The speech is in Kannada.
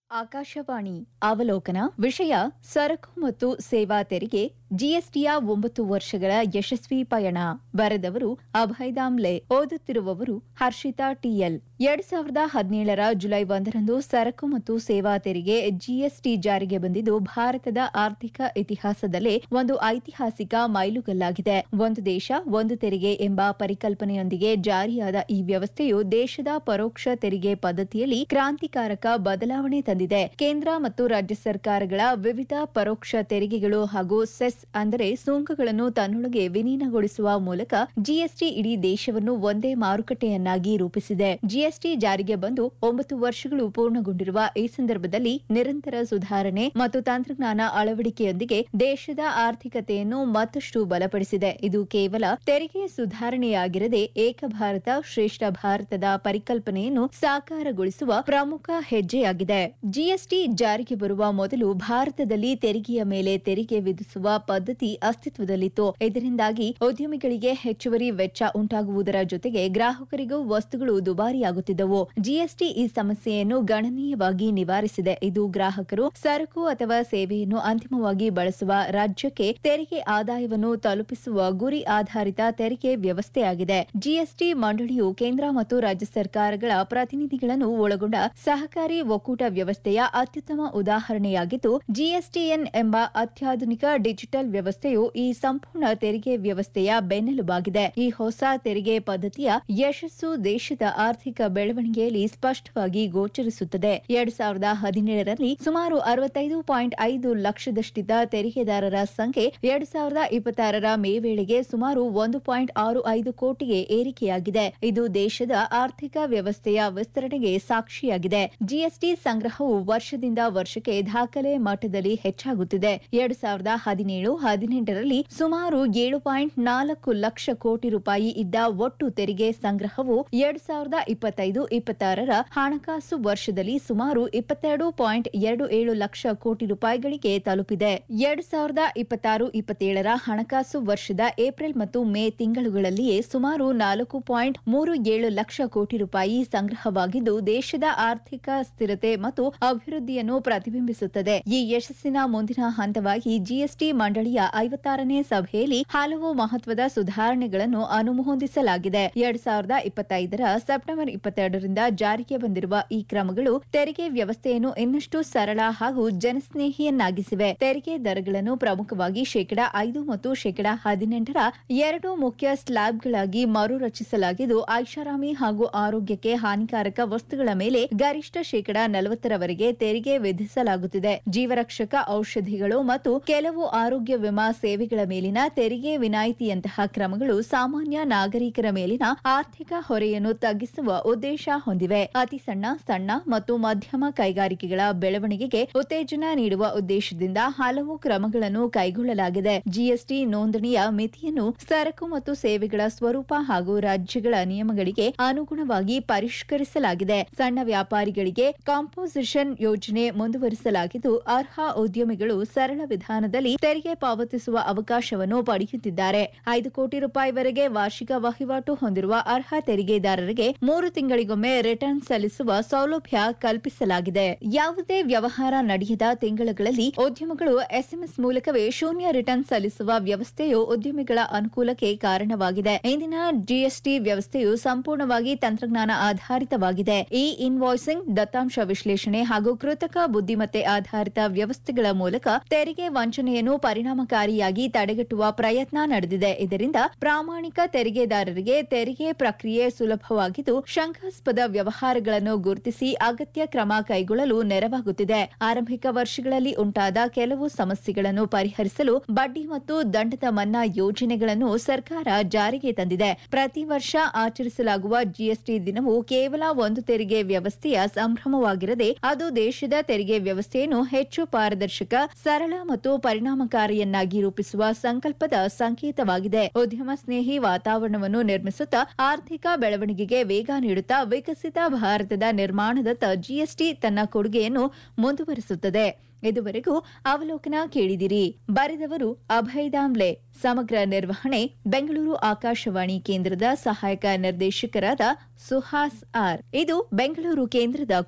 ಆಕಾಶವಾಣಿ ಅವಲೋಕನ ವಿಷಯ ಸರಕು ಮತ್ತು ಸೇವಾ ತೆರಿಗೆ ಜಿಎಸ್ಟಿಯ ಒಂಬತ್ತು ವರ್ಷಗಳ ಯಶಸ್ವಿ ಪಯಣ ಬರೆದವರು ಅಭಯ್ ದಾಮ್ಲೆ ಓದುತ್ತಿರುವವರು ಹರ್ಷಿತಾ ಟಿಎಲ್ ಎರಡ್ ಸಾವಿರದ ಹದಿನೇಳರ ಜುಲೈ ಒಂದರಂದು ಸರಕು ಮತ್ತು ಸೇವಾ ತೆರಿಗೆ ಜಿಎಸ್ಟಿ ಜಾರಿಗೆ ಬಂದಿದ್ದು ಭಾರತದ ಆರ್ಥಿಕ ಇತಿಹಾಸದಲ್ಲೇ ಒಂದು ಐತಿಹಾಸಿಕ ಮೈಲುಗಲ್ಲಾಗಿದೆ ಒಂದು ದೇಶ ಒಂದು ತೆರಿಗೆ ಎಂಬ ಪರಿಕಲ್ಪನೆಯೊಂದಿಗೆ ಜಾರಿಯಾದ ಈ ವ್ಯವಸ್ಥೆಯು ದೇಶದ ಪರೋಕ್ಷ ತೆರಿಗೆ ಪದ್ಧತಿಯಲ್ಲಿ ಕ್ರಾಂತಿಕಾರಕ ಬದಲಾವಣೆ ತಂದಿದೆ ಕೇಂದ್ರ ಮತ್ತು ರಾಜ್ಯ ಸರ್ಕಾರಗಳ ವಿವಿಧ ಪರೋಕ್ಷ ತೆರಿಗೆಗಳು ಹಾಗೂ ಸೆಸ್ ಅಂದರೆ ಸುಂಕಗಳನ್ನು ತನ್ನೊಳಗೆ ವಿಲೀನಗೊಳಿಸುವ ಮೂಲಕ ಜಿಎಸ್ಟಿ ಇಡೀ ದೇಶವನ್ನು ಒಂದೇ ಮಾರುಕಟ್ಟೆಯನ್ನಾಗಿ ರೂಪಿಸಿದೆ ಜಿಎಸ್ಟಿ ಜಾರಿಗೆ ಬಂದು ಒಂಬತ್ತು ವರ್ಷಗಳು ಪೂರ್ಣಗೊಂಡಿರುವ ಈ ಸಂದರ್ಭದಲ್ಲಿ ನಿರಂತರ ಸುಧಾರಣೆ ಮತ್ತು ತಂತ್ರಜ್ಞಾನ ಅಳವಡಿಕೆಯೊಂದಿಗೆ ದೇಶದ ಆರ್ಥಿಕತೆಯನ್ನು ಮತ್ತಷ್ಟು ಬಲಪಡಿಸಿದೆ ಇದು ಕೇವಲ ತೆರಿಗೆ ಸುಧಾರಣೆಯಾಗಿರದೆ ಏಕ ಭಾರತ ಶ್ರೇಷ್ಠ ಭಾರತದ ಪರಿಕಲ್ಪನೆಯನ್ನು ಸಾಕಾರಗೊಳಿಸುವ ಪ್ರಮುಖ ಹೆಜ್ಜೆಯಾಗಿದೆ ಜಿಎಸ್ಟಿ ಜಾರಿಗೆ ಬರುವ ಮೊದಲು ಭಾರತದಲ್ಲಿ ತೆರಿಗೆಯ ಮೇಲೆ ತೆರಿಗೆ ವಿಧಿಸುವ ಪದ್ಧತಿ ಅಸ್ತಿತ್ವದಲ್ಲಿತ್ತು ಇದರಿಂದಾಗಿ ಉದ್ಯಮಿಗಳಿಗೆ ಹೆಚ್ಚುವರಿ ವೆಚ್ಚ ಉಂಟಾಗುವುದರ ಜೊತೆಗೆ ಗ್ರಾಹಕರಿಗೂ ವಸ್ತುಗಳು ದುಬಾರಿಯಾಗುತ್ತಿದ್ದವು ಜಿಎಸ್ಟಿ ಈ ಸಮಸ್ಯೆಯನ್ನು ಗಣನೀಯವಾಗಿ ನಿವಾರಿಸಿದೆ ಇದು ಗ್ರಾಹಕರು ಸರಕು ಅಥವಾ ಸೇವೆಯನ್ನು ಅಂತಿಮವಾಗಿ ಬಳಸುವ ರಾಜ್ಯಕ್ಕೆ ತೆರಿಗೆ ಆದಾಯವನ್ನು ತಲುಪಿಸುವ ಗುರಿ ಆಧಾರಿತ ತೆರಿಗೆ ವ್ಯವಸ್ಥೆಯಾಗಿದೆ ಜಿಎಸ್ಟಿ ಮಂಡಳಿಯು ಕೇಂದ್ರ ಮತ್ತು ರಾಜ್ಯ ಸರ್ಕಾರಗಳ ಪ್ರತಿನಿಧಿಗಳನ್ನು ಒಳಗೊಂಡ ಸಹಕಾರಿ ಒಕ್ಕೂಟ ವ್ಯವಸ್ಥೆಯ ಅತ್ಯುತ್ತಮ ಉದಾಹರಣೆಯಾಗಿದ್ದು ಜಿಎಸ್ಟಿಎನ್ ಎಂಬ ಅತ್ಯಾಧುನಿಕ ಡಿಜಿಟಲ್ ವ್ಯವಸ್ಥೆಯು ಈ ಸಂಪೂರ್ಣ ತೆರಿಗೆ ವ್ಯವಸ್ಥೆಯ ಬೆನ್ನೆಲುಬಾಗಿದೆ ಈ ಹೊಸ ತೆರಿಗೆ ಪದ್ಧತಿಯ ಯಶಸ್ಸು ದೇಶದ ಆರ್ಥಿಕ ಬೆಳವಣಿಗೆಯಲ್ಲಿ ಸ್ಪಷ್ಟವಾಗಿ ಗೋಚರಿಸುತ್ತದೆ ಎರಡ್ ಸಾವಿರದ ಹದಿನೇಳರಲ್ಲಿ ಸುಮಾರು ಅರವತ್ತೈದು ಪಾಯಿಂಟ್ ಐದು ಲಕ್ಷದಷ್ಟಿದ್ದ ತೆರಿಗೆದಾರರ ಸಂಖ್ಯೆ ಎರಡ್ ಸಾವಿರದ ಇಪ್ಪತ್ತಾರರ ಮೇ ವೇಳೆಗೆ ಸುಮಾರು ಒಂದು ಪಾಯಿಂಟ್ ಆರು ಐದು ಕೋಟಿಗೆ ಏರಿಕೆಯಾಗಿದೆ ಇದು ದೇಶದ ಆರ್ಥಿಕ ವ್ಯವಸ್ಥೆಯ ವಿಸ್ತರಣೆಗೆ ಸಾಕ್ಷಿಯಾಗಿದೆ ಜಿಎಸ್ಟಿ ಸಂಗ್ರಹವು ವರ್ಷದಿಂದ ವರ್ಷಕ್ಕೆ ದಾಖಲೆ ಮಟ್ಟದಲ್ಲಿ ಹೆಚ್ಚಾಗುತ್ತಿದೆ ಎರಡ್ ಸಾವಿರದ ಹದಿನೇಳು ಹದಿನೆಂಟರಲ್ಲಿ ಸುಮಾರು ಏಳು ಪಾಯಿಂಟ್ ನಾಲ್ಕು ಲಕ್ಷ ಕೋಟಿ ರೂಪಾಯಿ ಇದ್ದ ಒಟ್ಟು ತೆರಿಗೆ ಸಂಗ್ರಹವು ಎರಡ್ ಸಾವಿರದ ಇಪ್ಪತ್ತೈದು ಇಪ್ಪತ್ತಾರರ ಹಣಕಾಸು ವರ್ಷದಲ್ಲಿ ಸುಮಾರು ಇಪ್ಪತ್ತೆರಡು ಪಾಯಿಂಟ್ ಎರಡು ಏಳು ಲಕ್ಷ ಕೋಟಿ ರೂಪಾಯಿಗಳಿಗೆ ತಲುಪಿದೆ ಎರಡ್ ಸಾವಿರದ ಇಪ್ಪತ್ತಾರು ಇಪ್ಪತ್ತೇಳರ ಹಣಕಾಸು ವರ್ಷದ ಏಪ್ರಿಲ್ ಮತ್ತು ಮೇ ತಿಂಗಳುಗಳಲ್ಲಿಯೇ ಸುಮಾರು ನಾಲ್ಕು ಪಾಯಿಂಟ್ ಮೂರು ಏಳು ಲಕ್ಷ ಕೋಟಿ ರೂಪಾಯಿ ಸಂಗ್ರಹವಾಗಿದ್ದು ದೇಶದ ಆರ್ಥಿಕ ಸ್ಥಿರತೆ ಮತ್ತು ಅಭಿವೃದ್ಧಿಯನ್ನು ಪ್ರತಿಬಿಂಬಿಸುತ್ತದೆ ಈ ಯಶಸ್ಸಿನ ಮುಂದಿನ ಹಂತವಾಗಿ ಜಿಎಸ್ಟಿ ಮಂಡಳಿಯ ಐವತ್ತಾರನೇ ಸಭೆಯಲ್ಲಿ ಹಲವು ಮಹತ್ವದ ಸುಧಾರಣೆಗಳನ್ನು ಅನುಮೋದಿಸಲಾಗಿದೆ ಎರಡ್ ಸಾವಿರದ ಇಪ್ಪತ್ತೈದರ ಸೆಪ್ಟೆಂಬರ್ ಇಪ್ಪತ್ತೆರಡರಿಂದ ಜಾರಿಗೆ ಬಂದಿರುವ ಈ ಕ್ರಮಗಳು ತೆರಿಗೆ ವ್ಯವಸ್ಥೆಯನ್ನು ಇನ್ನಷ್ಟು ಸರಳ ಹಾಗೂ ಜನಸ್ನೇಹಿಯನ್ನಾಗಿಸಿವೆ ತೆರಿಗೆ ದರಗಳನ್ನು ಪ್ರಮುಖವಾಗಿ ಶೇಕಡಾ ಐದು ಮತ್ತು ಶೇಕಡಾ ಹದಿನೆಂಟರ ಎರಡು ಮುಖ್ಯ ಸ್ಲ್ಯಾಬ್ಗಳಾಗಿ ಮರುರಚಿಸಲಾಗಿದ್ದು ಐಷಾರಾಮಿ ಹಾಗೂ ಆರೋಗ್ಯಕ್ಕೆ ಹಾನಿಕಾರಕ ವಸ್ತುಗಳ ಮೇಲೆ ಗರಿಷ್ಠ ಶೇಕಡಾ ನಲವತ್ತರವರೆಗೆ ತೆರಿಗೆ ವಿಧಿಸಲಾಗುತ್ತಿದೆ ಜೀವರಕ್ಷಕ ಔಷಧಿಗಳು ಮತ್ತು ಕೆಲವು ಆರೋಗ್ಯ ವಿಮಾ ಸೇವೆಗಳ ಮೇಲಿನ ತೆರಿಗೆ ವಿನಾಯಿತಿಯಂತಹ ಕ್ರಮಗಳು ಸಾಮಾನ್ಯ ನಾಗರಿಕರ ಮೇಲಿನ ಆರ್ಥಿಕ ಹೊರೆಯನ್ನು ತಗ್ಗಿಸುವ ಉದ್ದೇಶ ಹೊಂದಿವೆ ಅತಿ ಸಣ್ಣ ಸಣ್ಣ ಮತ್ತು ಮಧ್ಯಮ ಕೈಗಾರಿಕೆಗಳ ಬೆಳವಣಿಗೆಗೆ ಉತ್ತೇಜನ ನೀಡುವ ಉದ್ದೇಶದಿಂದ ಹಲವು ಕ್ರಮಗಳನ್ನು ಕೈಗೊಳ್ಳಲಾಗಿದೆ ಜಿಎಸ್ಟಿ ನೋಂದಣಿಯ ಮಿತಿಯನ್ನು ಸರಕು ಮತ್ತು ಸೇವೆಗಳ ಸ್ವರೂಪ ಹಾಗೂ ರಾಜ್ಯಗಳ ನಿಯಮಗಳಿಗೆ ಅನುಗುಣವಾಗಿ ಪರಿಷ್ಕರಿಸಲಾಗಿದೆ ಸಣ್ಣ ವ್ಯಾಪಾರಿಗಳಿಗೆ ಕಾಂಪೋಸಿಷನ್ ಯೋಜನೆ ಮುಂದುವರಿಸಲಾಗಿದ್ದು ಅರ್ಹ ಉದ್ಯಮಿಗಳು ಸರಳ ವಿಧಾನದಲ್ಲಿ ತೆರಿಗೆ ಪಾವತಿಸುವ ಅವಕಾಶವನ್ನು ಪಡೆಯುತ್ತಿದ್ದಾರೆ ಐದು ಕೋಟಿ ರೂಪಾಯಿವರೆಗೆ ವಾರ್ಷಿಕ ವಹಿವಾಟು ಹೊಂದಿರುವ ಅರ್ಹ ತೆರಿಗೆದಾರರಿಗೆ ಮೂರು ತಿಂಗಳಿಗೊಮ್ಮೆ ರಿಟರ್ನ್ ಸಲ್ಲಿಸುವ ಸೌಲಭ್ಯ ಕಲ್ಪಿಸಲಾಗಿದೆ ಯಾವುದೇ ವ್ಯವಹಾರ ನಡೆಯದ ತಿಂಗಳುಗಳಲ್ಲಿ ಉದ್ಯಮಗಳು ಎಸ್ಎಂಎಸ್ ಮೂಲಕವೇ ಶೂನ್ಯ ರಿಟರ್ನ್ ಸಲ್ಲಿಸುವ ವ್ಯವಸ್ಥೆಯು ಉದ್ಯಮಿಗಳ ಅನುಕೂಲಕ್ಕೆ ಕಾರಣವಾಗಿದೆ ಇಂದಿನ ಜಿಎಸ್ಟಿ ವ್ಯವಸ್ಥೆಯು ಸಂಪೂರ್ಣವಾಗಿ ತಂತ್ರಜ್ಞಾನ ಆಧಾರಿತವಾಗಿದೆ ಇ ಇನ್ವಾಯ್ಸಿಂಗ್ ದತ್ತಾಂಶ ವಿಶ್ಲೇಷಣೆ ಹಾಗೂ ಕೃತಕ ಬುದ್ದಿಮತ್ತೆ ಆಧಾರಿತ ವ್ಯವಸ್ಥೆಗಳ ಮೂಲಕ ತೆರಿಗೆ ವಂಚನೆಯನ್ನು ಪರಿಣಾಮಕಾರಿಯಾಗಿ ತಡೆಗಟ್ಟುವ ಪ್ರಯತ್ನ ನಡೆದಿದೆ ಇದರಿಂದ ಪ್ರಾಮಾಣಿಕ ತೆರಿಗೆದಾರರಿಗೆ ತೆರಿಗೆ ಪ್ರಕ್ರಿಯೆ ಸುಲಭವಾಗಿದ್ದು ಶಂಕಾಸ್ಪದ ವ್ಯವಹಾರಗಳನ್ನು ಗುರುತಿಸಿ ಅಗತ್ಯ ಕ್ರಮ ಕೈಗೊಳ್ಳಲು ನೆರವಾಗುತ್ತಿದೆ ಆರಂಭಿಕ ವರ್ಷಗಳಲ್ಲಿ ಉಂಟಾದ ಕೆಲವು ಸಮಸ್ಯೆಗಳನ್ನು ಪರಿಹರಿಸಲು ಬಡ್ಡಿ ಮತ್ತು ದಂಡದ ಮನ್ನಾ ಯೋಜನೆಗಳನ್ನು ಸರ್ಕಾರ ಜಾರಿಗೆ ತಂದಿದೆ ಪ್ರತಿ ವರ್ಷ ಆಚರಿಸಲಾಗುವ ಜಿಎಸ್ಟಿ ದಿನವು ಕೇವಲ ಒಂದು ತೆರಿಗೆ ವ್ಯವಸ್ಥೆಯ ಸಂಭ್ರಮವಾಗಿರದೆ ಅದು ದೇಶದ ತೆರಿಗೆ ವ್ಯವಸ್ಥೆಯನ್ನು ಹೆಚ್ಚು ಪಾರದರ್ಶಕ ಸರಳ ಮತ್ತು ಪರಿಣಾಮಕಾರಿಯನ್ನಾಗಿ ರೂಪಿಸುವ ಸಂಕಲ್ಪದ ಸಂಕೇತವಾಗಿದೆ ಉದ್ಯಮ ಸ್ನೇಹಿ ವಾತಾವರಣವನ್ನು ನಿರ್ಮಿಸುತ್ತಾ ಆರ್ಥಿಕ ಬೆಳವಣಿಗೆಗೆ ವೇಗ ನೀಡುತ್ತಾ ವಿಕಸಿತ ಭಾರತದ ನಿರ್ಮಾಣದತ್ತ ಜಿಎಸ್ಟಿ ತನ್ನ ಕೊಡುಗೆಯನ್ನು ಮುಂದುವರಿಸುತ್ತದೆ ಇದುವರೆಗೂ ಅವಲೋಕನ ಕೇಳಿದಿರಿ ಬರೆದವರು ಅಭಯ್ ದಾಮ್ಲೆ ಸಮಗ್ರ ನಿರ್ವಹಣೆ ಬೆಂಗಳೂರು ಆಕಾಶವಾಣಿ ಕೇಂದ್ರದ ಸಹಾಯಕ ನಿರ್ದೇಶಕರಾದ ಸುಹಾಸ್ ಆರ್ ಇದು ಬೆಂಗಳೂರು ಕೇಂದ್ರದ